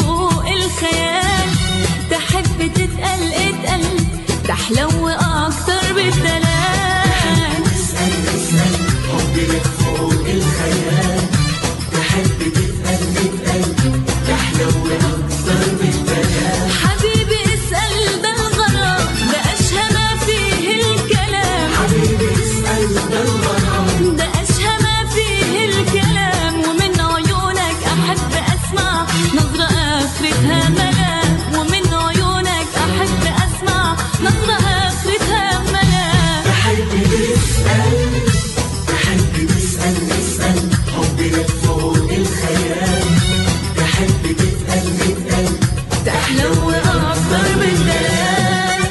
فوق الخيال تحب تتقل اتقل تحلو اكتر بالدلال اسأل اسأل حبي لك فوق الخيال تحب تتقل تتقل تحلو أكتر بالدلال حبيبي اسأل ده الغرام ده أشهى ما فيه الكلام حبيبي اسأل ده الغرام ده أشهى ما فيه الكلام ومن عيونك أحب أسمع نظرة آخرتها ملام ومن عيونك أحب أسمع نظرة آخرتها ملام تحب تسأل تحب تسأل اسأل حبي لك فوق الخيال تحب تتقل تتقل تحلو أكتر بالدلال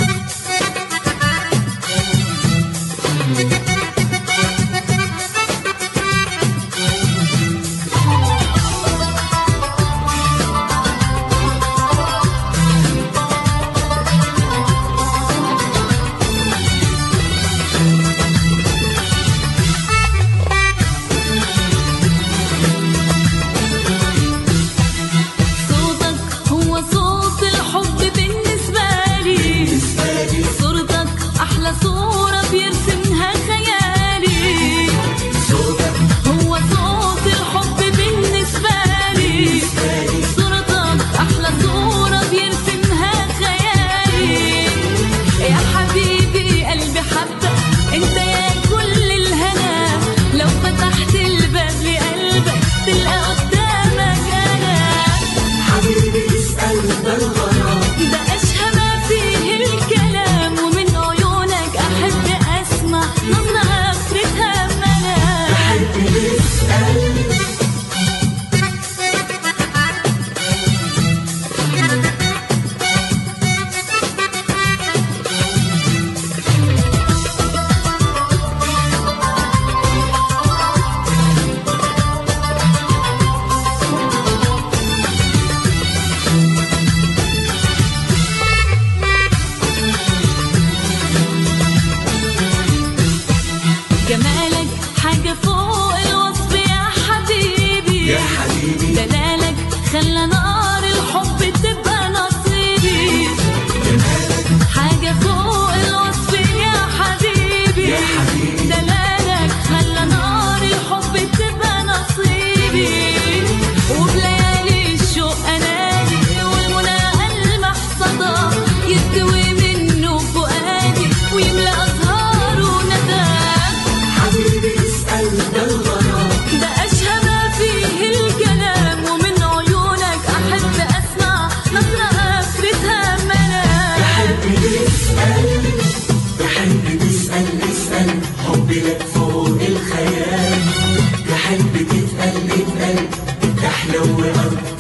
صوتك هو صوت الحب بالنسبة لي صورتك أحلى صورة بيرسمها خيالي صوتك هو صوت الحب بالنسبة لي صورتك أحلى صورة بيرسمها خيالي يا حبيبي قلبي حبك انت يا كل الهنا لو فتحت الباب لقلبك تلقى قدامك أنا حبيبي اسأل ده الغرام ده أشهى ما فيه الكلام ومن عيونك أحب أسمع نظرة آخرتها ملام تحب تسأل جمالك حاجة فوق الوصف يا حبيبي يا حبيبي دلالك خلى نار الحب تبقى نصيبي حاجة فوق الوصف يا حبيبي يا حبيبي. دلالك خلى نار الحب تبقى نصيبي وبليالي الشوق أنادي والمنى ألمح صدى يستوي منه فؤادي ويملى أزهاره ندى حبيبي اسأل ده الغرام ده أشهى ما فيه الكلام ومن عيونك أحب أسمع نظرة آخرتها ملام تحب تسأل تحب تسأل اسأل حبي لك فوق الخيال تحب تتقل تتقل تحلو أكتر